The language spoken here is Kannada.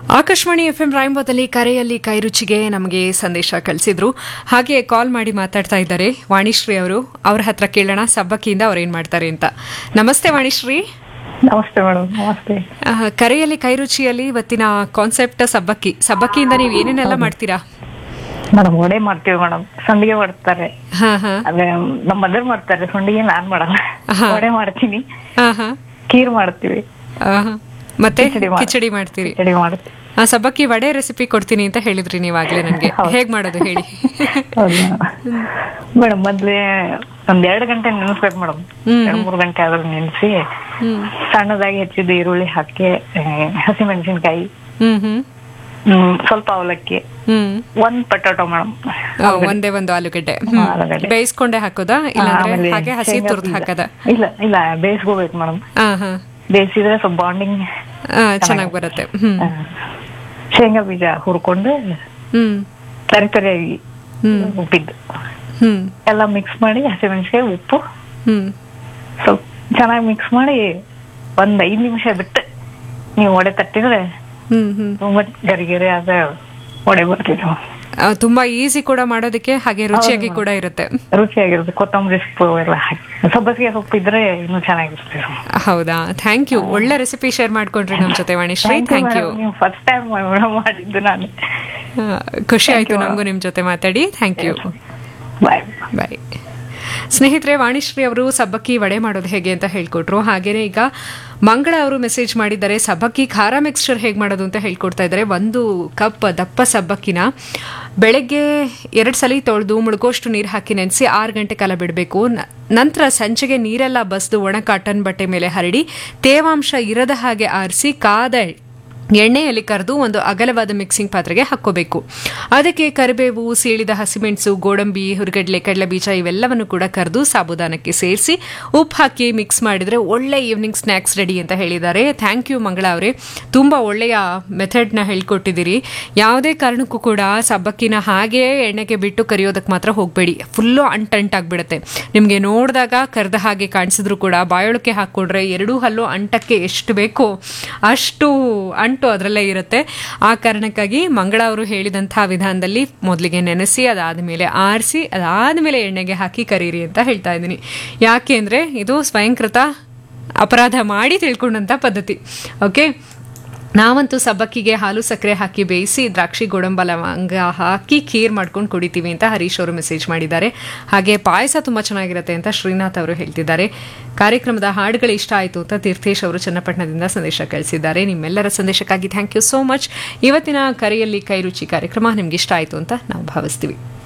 ಆಕಾಶವಾಣಿ ಎಫ್ ಎಂ ರಾಯಂಬದಲ್ಲಿ ಕರೆಯಲ್ಲಿ ಕೈರುಚಿಗೆ ನಮಗೆ ಸಂದೇಶ ಕಳಿಸಿದ್ರು ಹಾಗೆ ಕಾಲ್ ಮಾಡಿ ಮಾತಾಡ್ತಾ ಇದ್ದಾರೆ ವಾಣಿಶ್ರೀ ಅವರು ಅವ್ರ ಹತ್ರ ಕೇಳೋಣ ಸಬ್ಬಕ್ಕಿಯಿಂದ ಅವ್ರು ಏನ್ ಮಾಡ್ತಾರೆ ಅಂತ ನಮಸ್ತೆ ವಾಣಿಶ್ರೀ ನಮಸ್ತೆ ಮೇಡಮ್ ನಮಸ್ತೆ ಆ, ಕರೆಯಲ್ಲಿ ಕೈರುಚಿಯಲ್ಲಿ ಇವತ್ತಿನ ಕಾನ್ಸೆಪ್ಟ್ ಸಬ್ಬಕ್ಕಿ ಸಬ್ಬಕ್ಕಿಯಿಂದ ನೀವು ಏನೇನೆಲ್ಲ ಮಾಡ್ತೀರಾ ಮೇಡಮ್ ವಡೆ ಮಾಡ್ತೀವಿ ಮೇಡಮ್ ಸಂಡಿಗೆ ಮಾಡ್ತಾರೆ ಹಾ ಹಾ ಅದೇ ನಮ್ಮ ಮದರ್ ಮಾಡ್ತಾರೆ ಸಂಡಿಗೆ ನಾನ್ ಮಾಡಲ್ಲ ಹಾ. ವಡೆ ಮಾಡ್ತೀನಿ ಹಾ ಹಾ ಖೀರ್ ಮಾಡ್ತೀವಿ ಆ, ಹಾ. ಮತ್ತೆ ಕಿಚಡಿ ಮಾಡ್- ಕಿಚಡಿ ಮಾಡ್ತೀರಿ ರೆಡಿ ಮಾಡ್ತೀವಿ ಆ, ಸಬ್ಬಕ್ಕಿ ವಡೆ ರೆಸಿಪಿ ಕೊಡ್ತೀನಿ ಅಂತ ಹೇಳಿದ್ರಿ ನೀವಾಗ್ಲೇ ನನಗೆ ಹೌದು. ಹೇಗ್ ಮಾಡೋದು ಹೇಳಿ ಹೌದು ಮೇಡಮ್ ಮೊದ್ಲೇ ಒಂದ್ ಎರಡು ಗಂಟೆ ನೆನೆಸ್ಬೇಕು ಮೇಡಮ್ ಹ್ಮ್. ಎರಡ್ ಮೂರು ಗಂಟೆ ಆದ್ರೂ ನೆನೆಸಿ ಹ್ಮ್ ಸಣ್ಣದಾಗಿ ಹೆಚ್ಚಿದ ಈರುಳ್ಳಿ ಹಾಕಿ ಹಸಿಮೆಣಸಿನ್ಕಾಯಿ ಹ್ಮ್ ಹ್ಮ್ ಹ್ಮ್ ಸ್ವಲ್ಪ ಅವಲಕ್ಕಿ ಹ್ಮ್ ಒಂದ್ ಪಟಾಟೊ ಮೇಡಮ್ ಆ, ಒಂದೇ ಒಂದು ಆಲೂಗಡ್ಡೆ ಹ್ಮ್. ಆಲೂಗಡ್ಡೆ. ಬೇಯಿಸ್ಕೊಂಡೆ ಹಾಕೋದಾ ಇಲ್ಲಾಂದ್ರೆ ಹಾಗೆ ಹಸಿ ತುರ್ದು ಹಾಕದ ಇಲ್ಲ ಇಲ್ಲ ಬೇಯಿಸ್ಕೋಬೇಕು ಮೇಡಮ್ ಹಾ ಹಾ ಬೇಯಿಸಿದ್ರೆ ಸ್ವಲ್ಪ ಬಾಂಡಿಂಗ್ ಆ, ಚೆನ್ನಾಗ್ ಬರುತ್ತೆ ಹ್ಮ್ ಶೇಂಗಾ ಬೀಜ ಹುರ್ಕೊಂಡು ಹ್ಮ್ ತರಿ ತರಿಯಾಗಿ ಹ್ಮ್ ಉಪ್ಪಿದ್ದು ಹ್ಮ್ ಎಲ್ಲ ಮಿಕ್ಸ್ ಮಾಡಿ ಹಸಿಮೆಣಸಿಗೆ ಉಪ್ಪು ಹ್ಮ್ ಸ್ವಲ್ಪ ಚೆನ್ನಾಗಿ ಮಿಕ್ಸ್ ಮಾಡಿ ಒಂದ್ ಐದ್ ನಿಮಿಷ ಬಿಟ್ಟು ನೀವು ವಡೆ ತಟ್ಟಿದ್ರೆ ಹ್ಮ್ ಹ್ಮ್ ತುಂಬಾ ಗರಿಗೆರೆ ಆದ ವಡೆ ಬರ್ತಿದ್ವು ಆ, ತುಂಬಾ ಈಸಿ ಕೂಡ ಮಾಡೋದಕ್ಕೆ ಹಾಗೆ ರುಚಿಯಾಗಿ ಕೂಡ ಇರುತ್ತೆ ರುಚಿಯಾಗಿರುತ್ತೆ ಕೊತ್ತಂಬರಿ ಸೊಪ್ಪು ಎಲ್ಲ ಹಾಕಿ ಸಬ್ಬಸಿಗೆ ಸೊಪ್ಪು ಇದ್ರೆ ಇನ್ನೂ ಚೆನ್ನಾಗಿರುತ್ತೆ ಹೌದಾ ಥ್ಯಾಂಕ್ ಯು ಒಳ್ಳೆ ರೆಸಿಪಿ ಶೇರ್ ಮಾಡ್ಕೊಂಡ್ರಿ ನಮ್ ಜೊತೆ ವಾಣಿಶ್ರೀ ಥ್ಯಾಂಕ್ ಯು ನೀವು ಫಸ್ಟ್ ಟೈಮ್ ಮಾಡಿದ್ದು ನಾನು ಖುಷಿ ಆಯ್ತು ನಮಗೂ ನಿಮ್ ಜೊತೆ ಮಾತಾಡಿ ಥ್ಯಾಂಕ್ ಯು ಬಾಯ್ ಬಾಯ್ ಸ್ನೇಹಿತರೆ ವಾಣಿಶ್ರೀ ಅವರು ಸಬ್ಬಕ್ಕಿ ವಡೆ ಮಾಡೋದು ಹೇಗೆ ಅಂತ ಹೇಳ್ಕೊಟ್ರು ಹಾಗೇನೆ ಈಗ ಮಂಗಳ ಅವರು ಮೆಸೇಜ್ ಮಾಡಿದ್ದಾರೆ ಸಬ್ಬಕ್ಕಿ ಖಾರ ಮಿಕ್ಸ್ಚರ್ ಹೇಗೆ ಮಾಡೋದು ಅಂತ ಹೇಳ್ಕೊಡ್ತಾ ಇದ್ದಾರೆ ಒಂದು ಕಪ್ ದಪ್ಪ ಸಬ್ಬಕ್ಕಿನ ಬೆಳಗ್ಗೆ ಎರಡು ಸಲ ತೊಳೆದು ಮುಳುಗೋಷ್ಟು ನೀರು ಹಾಕಿ ನೆನೆಸಿ ಆರು ಗಂಟೆ ಕಾಲ ಬಿಡಬೇಕು ನಂತರ ಸಂಜೆಗೆ ನೀರೆಲ್ಲ ಬಸ್ದು ಒಣ ಕಾಟನ್ ಬಟ್ಟೆ ಮೇಲೆ ಹರಡಿ ತೇವಾಂಶ ಇರದ ಹಾಗೆ ಆರಿಸಿ ಕಾದ ಎಣ್ಣೆಯಲ್ಲಿ ಕರೆದು ಒಂದು ಅಗಲವಾದ ಮಿಕ್ಸಿಂಗ್ ಪಾತ್ರೆಗೆ ಹಾಕೋಬೇಕು ಅದಕ್ಕೆ ಕರಿಬೇವು ಸೀಳಿದ ಹಸಿಮೆಣಸು ಗೋಡಂಬಿ ಹುರಿಗಡ್ಲೆ ಕಡಲೆ ಬೀಜ ಇವೆಲ್ಲವನ್ನು ಕೂಡ ಕರೆದು ಸಾಬುದಾನಕ್ಕೆ ಸೇರಿಸಿ ಉಪ್ಪು ಹಾಕಿ ಮಿಕ್ಸ್ ಮಾಡಿದ್ರೆ ಒಳ್ಳೆ ಈವ್ನಿಂಗ್ ಸ್ನ್ಯಾಕ್ಸ್ ರೆಡಿ ಅಂತ ಹೇಳಿದ್ದಾರೆ ಥ್ಯಾಂಕ್ ಯು ಮಂಗಳ ಅವರೇ ತುಂಬ ಒಳ್ಳೆಯ ಮೆಥಡ್ನ ಹೇಳ್ಕೊಟ್ಟಿದ್ದೀರಿ ಯಾವುದೇ ಕಾರಣಕ್ಕೂ ಕೂಡ ಸಬ್ಬಕ್ಕಿನ ಹಾಗೇ ಎಣ್ಣೆಗೆ ಬಿಟ್ಟು ಕರಿಯೋದಕ್ಕೆ ಮಾತ್ರ ಹೋಗಬೇಡಿ ಫುಲ್ಲು ಅಂಟಂಟಾಗ್ಬಿಡುತ್ತೆ ನಿಮಗೆ ನೋಡಿದಾಗ ಕರೆದ ಹಾಗೆ ಕಾಣಿಸಿದ್ರು ಕೂಡ ಬಾಯೊಳಕ್ಕೆ ಹಾಕ್ಕೊಂಡ್ರೆ ಎರಡೂ ಹಲ್ಲು ಅಂಟಕ್ಕೆ ಎಷ್ಟು ಬೇಕೋ ಅಷ್ಟು ಅಂಟು ಅದರಲ್ಲೇ ಇರುತ್ತೆ ಆ ಕಾರಣಕ್ಕಾಗಿ ಮಂಗಳ ಅವರು ಹೇಳಿದಂತಹ ವಿಧಾನದಲ್ಲಿ ಮೊದಲಿಗೆ ನೆನೆಸಿ ಅದಾದಮೇಲೆ ಆರಿಸಿ ಅದಾದಮೇಲೆ ಎಣ್ಣೆಗೆ ಹಾಕಿ ಕರೀರಿ ಅಂತ ಹೇಳ್ತಾ ಇದ್ದೀನಿ ಯಾಕೆ ಅಂದರೆ ಇದು ಸ್ವಯಂಕೃತ ಅಪರಾಧ ಮಾಡಿ ತಿಳ್ಕೊಂಡಂಥ ಪದ್ಧತಿ ಓಕೆ ನಾವಂತೂ ಸಬ್ಬಕ್ಕಿಗೆ ಹಾಲು ಸಕ್ಕರೆ ಹಾಕಿ ಬೇಯಿಸಿ ದ್ರಾಕ್ಷಿ ಗೋಡಂಬ ಲವಂಗ ಹಾಕಿ ಖೀರ್ ಮಾಡ್ಕೊಂಡು ಕುಡಿತೀವಿ ಅಂತ ಹರೀಶ್ ಅವರು ಮೆಸೇಜ್ ಮಾಡಿದ್ದಾರೆ ಹಾಗೆ ಪಾಯಸ ತುಂಬ ಚೆನ್ನಾಗಿರುತ್ತೆ ಅಂತ ಶ್ರೀನಾಥ್ ಅವರು ಹೇಳ್ತಿದ್ದಾರೆ ಕಾರ್ಯಕ್ರಮದ ಹಾಡುಗಳು ಇಷ್ಟ ಆಯಿತು ಅಂತ ತೀರ್ಥೇಶ್ ಅವರು ಚನ್ನಪಟ್ಟಣದಿಂದ ಸಂದೇಶ ಕಳಿಸಿದ್ದಾರೆ ನಿಮ್ಮೆಲ್ಲರ ಸಂದೇಶಕ್ಕಾಗಿ ಥ್ಯಾಂಕ್ ಯು ಸೋ ಮಚ್ ಇವತ್ತಿನ ಕರೆಯಲ್ಲಿ ಕೈರುಚಿ ಕಾರ್ಯಕ್ರಮ ನಿಮ್ಗೆ ಇಷ್ಟ ಆಯಿತು ಅಂತ ನಾವು ಭಾವಿಸ್ತೀವಿ